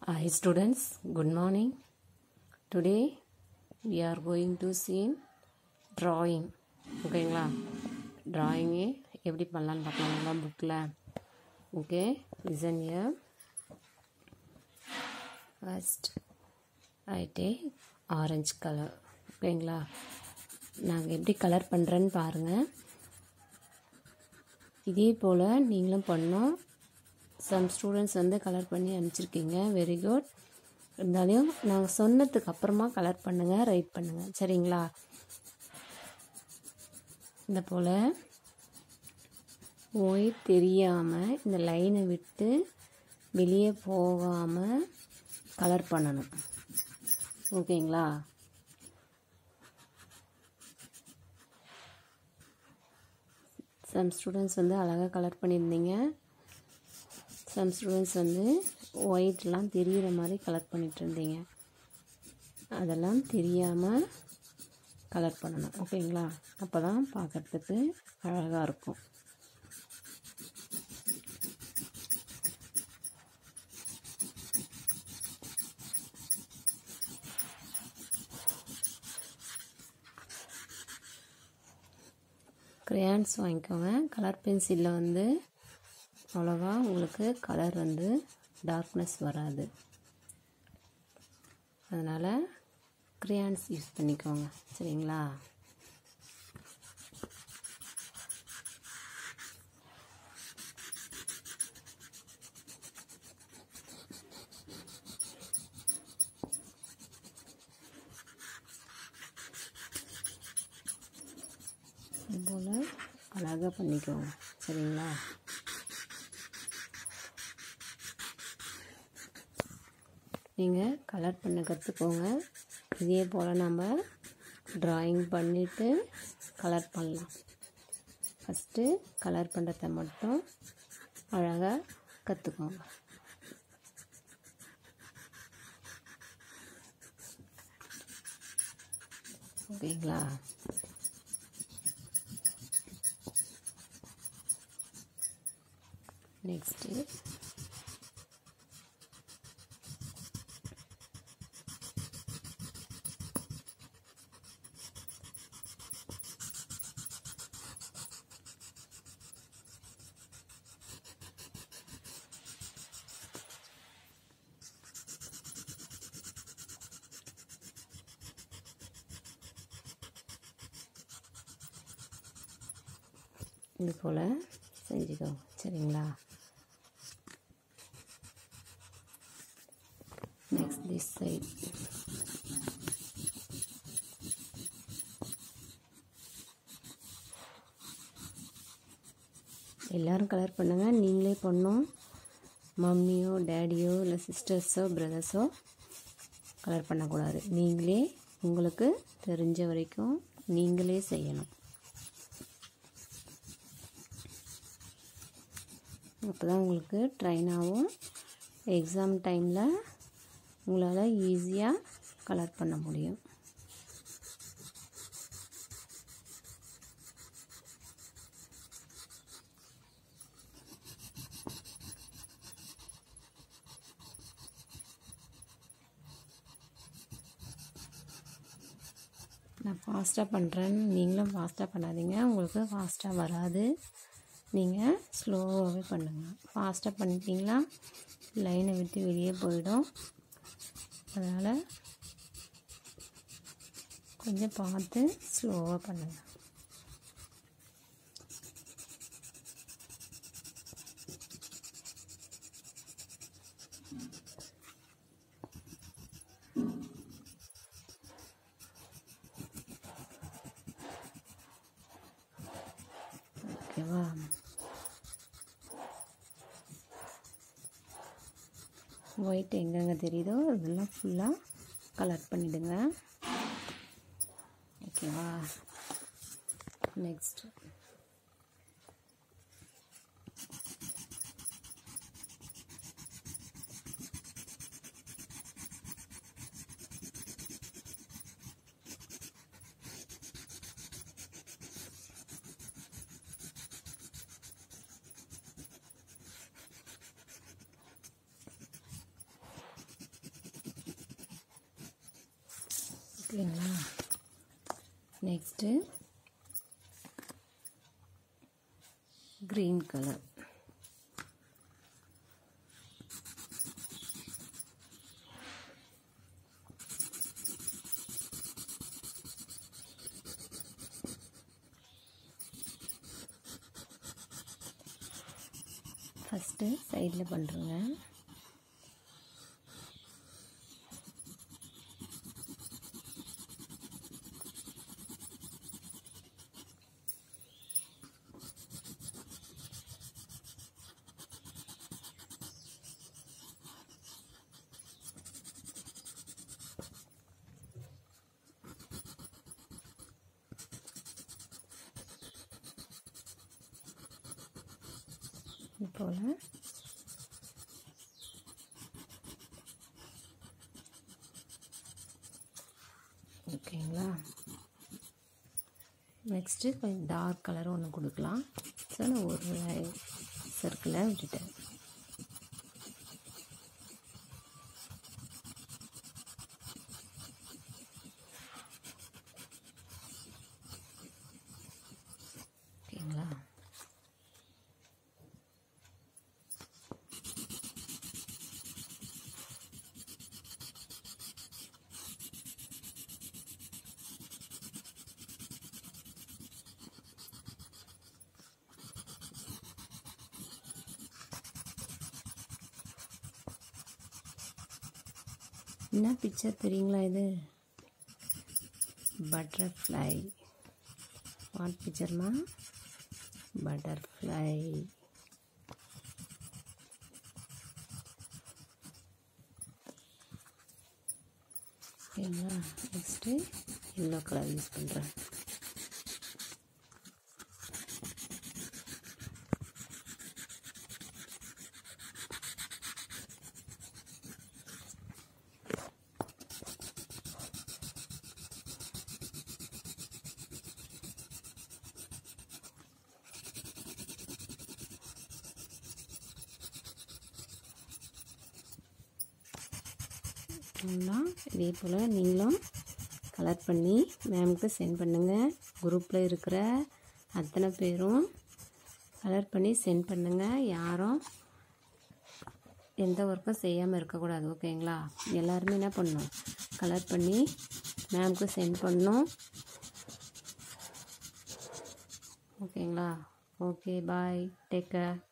Hi students, good morning. Today we are going to see drawing. ஓகேங்களா drawing எப்படி பண்ணலான்னு பார்க்கலாங்களா புக்கில் okay listen here first I take orange colour ஓகேங்களா நாங்கள் எப்படி கலர் பண்ணுறேன்னு பாருங்கள் இதே போல் நீங்களும் பண்ணோம் சம் ஸ்டூடெண்ட்ஸ் வந்து கலர் பண்ணி அனுப்பிச்சிருக்கீங்க வெரி குட் இருந்தாலும் நாங்கள் சொன்னதுக்கு அப்புறமா கலர் பண்ணுங்கள் ரைட் பண்ணுங்கள் சரிங்களா இந்த போல் ஓய் தெரியாமல் இந்த லைனை விட்டு வெளியே போகாமல் கலர் பண்ணணும் ஓகேங்களா சம் ஸ்டூடெண்ட்ஸ் வந்து அழகாக கலர் பண்ணியிருந்தீங்க சம் ஸ்டூடெண்ட்ஸ் வந்து ஒயிட்லாம் தெரிகிற மாதிரி கலர் பண்ணிட்டு இருந்தீங்க அதெல்லாம் தெரியாமல் கலர் பண்ணணும் ஓகேங்களா அப்போ தான் பார்க்குறதுக்கு அழகாக இருக்கும் க்ரையான்ஸ் வாங்கிக்கோங்க கலர் பென்சிலில் வந்து அவ்வளோவா உங்களுக்கு கலர் வந்து டார்க்னஸ் வராது அதனால் க்ரையான்ஸ் யூஸ் பண்ணிக்கோங்க சரிங்களா இதுபோல் அழகாக பண்ணிக்கோங்க சரிங்களா நீங்கள் கலர் பண்ண கற்றுக்கோங்க இதே போல் நம்ம ட்ராயிங் பண்ணிவிட்டு கலர் பண்ணலாம் ஃபஸ்ட்டு கலர் பண்ணுறத மட்டும் அழகாக கற்றுக்கோங்க ஓகேங்களா நெக்ஸ்ட்டு இது போல் செஞ்சுக்கோங்க சரிங்களா நெக்ஸ்ட் திஸ் சைட் எல்லோரும் கலர் பண்ணுங்கள் நீங்களே பண்ணோம் மம்மியோ டேடியோ இல்லை சிஸ்டர்ஸோ பிரதர்ஸோ கலர் பண்ணக்கூடாது நீங்களே உங்களுக்கு தெரிஞ்ச வரைக்கும் நீங்களே செய்யணும் அப்போ தான் உங்களுக்கு ட்ரைன் ஆகும் எக்ஸாம் டைமில் உங்களால் ஈஸியாக கலர் பண்ண முடியும் நான் ஃபாஸ்ட்டாக பண்ணுறேன் நீங்களும் ஃபாஸ்ட்டாக பண்ணாதீங்க உங்களுக்கு ஃபாஸ்ட்டாக வராது நீங்கள் ஸ்லோவாகவே பண்ணுங்கள் ஃபாஸ்ட்டாக பண்ணிட்டீங்களா லைனை விட்டு வெளியே போயிடும் அதனால் கொஞ்சம் பார்த்து ஸ்லோவாக பண்ணுங்கள் ஓகேவா ஒயிட் எங்கெங்கே தெரியுதோ அதெல்லாம் ஃபுல்லாக கலர் பண்ணிவிடுங்க ஓகேவா நெக்ஸ்ட் ஓகேங்களா நெக்ஸ்ட்டு க்ரீன் கலர் ஃபஸ்ட்டு சைடில் பண்ணுறேங்க போல் ஓகேங்களா நெக்ஸ்ட்டு கொஞ்சம் டார்க் கலர் ஒன்று கொடுக்கலாம் ஸோ நான் ஒரு சர்க்கிளை விட்டுட்டேன் ஓகேங்களா என்ன பிக்சர் தெரியுங்களா இது பட்டர்ஃப்ளை வாட் பிக்சர்மா பட்டர்ஃப்ளை ஓகேங்களா நெக்ஸ்ட்டு எல்லோ கலர் யூஸ் பண்ணுறேன் பண்ணலாம் இதே போல் நீங்களும் கலர் பண்ணி மேமுக்கு சென்ட் பண்ணுங்கள் குரூப்பில் இருக்கிற அத்தனை பேரும் கலர் பண்ணி சென்ட் பண்ணுங்கள் யாரும் எந்த ஒர்க்கும் செய்யாமல் இருக்கக்கூடாது ஓகேங்களா எல்லாருமே என்ன பண்ணணும் கலர் பண்ணி மேமுக்கு சென்ட் பண்ணணும் ஓகேங்களா ஓகே பாய் டேக் கேர்